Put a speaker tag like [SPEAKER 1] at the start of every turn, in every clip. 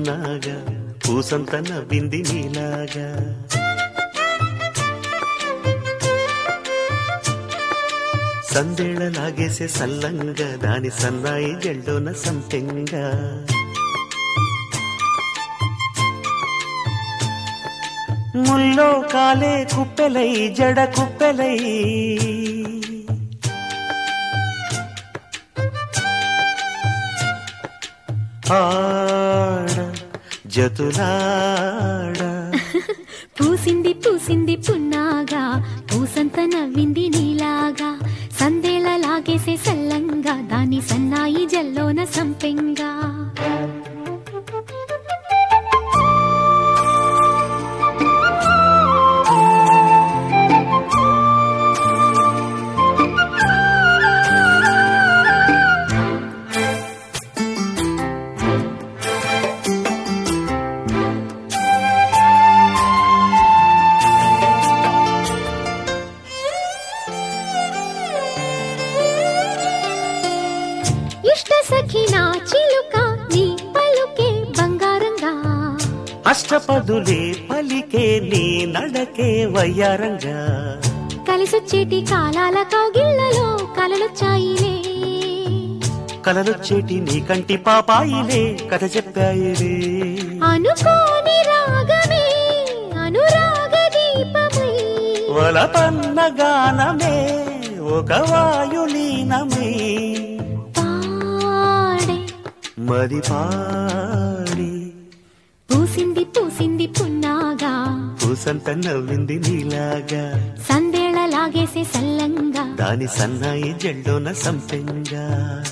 [SPEAKER 1] పున్నాగా పూసంత నవ్వింది నీలాగా సందేళ లాగేసే సల్లంగా దాని సన్నాయి జల్లోన సంపెంగా ముల్లో కాలే కుప్పెలై జడ కుప్పెలై ఆడ జతులాడ
[SPEAKER 2] పూసింది పూసింది పున్నాగా పూసంత నవ్వింది నీలాగా సందేళ లాగేసే సల్లంగా దాని సన్నాయి జల్లోన సంపెంగా ఇష్ట సఖినా చిలుక నీ పలుకే బంగారంగా
[SPEAKER 1] అష్టపదులే పలికే నీ నడకే వయ్యారంగా
[SPEAKER 2] కలిసొచ్చేటి కాలాల కౌగిళ్లలో కలలొచ్చాయిలే
[SPEAKER 1] కలలొచ్చేటి నీ కంటి పాపాయిలే కథ చెప్పాయిలే
[SPEAKER 2] అనుకోని రాగమే అనురాగ దీపమై
[SPEAKER 1] వలపన్న గానమే ఒక వాయులీనమే
[SPEAKER 2] పాడే
[SPEAKER 1] మరి పాడి
[SPEAKER 2] పూసింది పూసింది పున్నాగా
[SPEAKER 1] పూసంత నవ్వింది నీలాగా
[SPEAKER 2] సందేళ లాగేసే సల్లంగా
[SPEAKER 1] దాని సన్నాయి జల్లోన సంపెంగా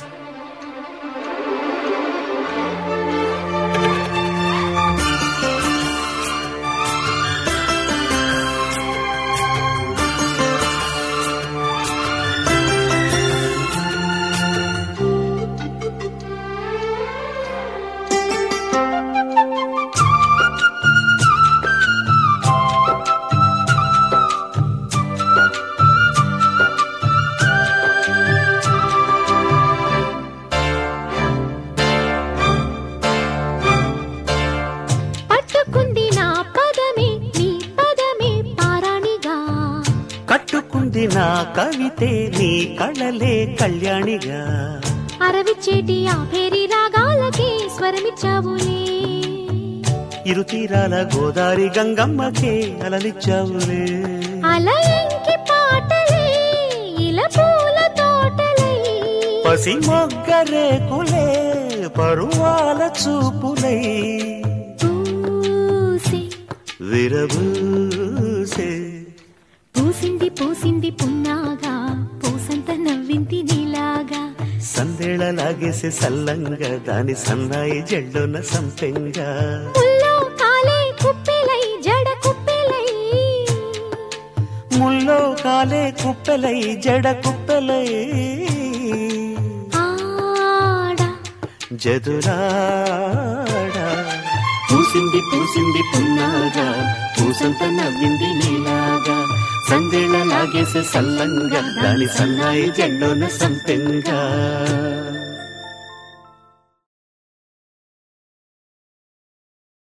[SPEAKER 2] పట్టుకుంది నా పదమే నీ పదమే పారాణిగా
[SPEAKER 1] కట్టుకుంది నా కవితే నీ కళలే కళ్యాణిగా
[SPEAKER 2] అరవిచ్చేటి ఆ పేరి రాగాలకే స్వరమిచ్చావులే
[SPEAKER 1] ఇరు తీరాల గోదారి గంగమ్మకే అలలిచ్చావులే
[SPEAKER 2] అలయంకి పాటలే ఇల పూల తోటలై
[SPEAKER 1] పసి మొగ్గరేకులే పరువాల చూపులై
[SPEAKER 2] పూసే
[SPEAKER 1] విరబూసే
[SPEAKER 2] పూసింది పూసింది పున్నాగా పూసంత నవ్వింది నీలాగా
[SPEAKER 1] సందేళ లాగేసే సల్లంగా దాని సన్నాయి జల్లోన సంపెంగా
[SPEAKER 2] ముల్లో కాలే కుప్పెలై జడ కుప్పెలై
[SPEAKER 1] ముల్లో కాలే కుప్పెలై జడ కుప్పెలై
[SPEAKER 2] ఆడ
[SPEAKER 1] జదురాడా పూసింది పూసింది పున్నాగా పూసంత నవ్వింది నీలాగా సందేళ లాగేసే సల్లంగా దాని సన్నాయి జల్లోన సంపెంగా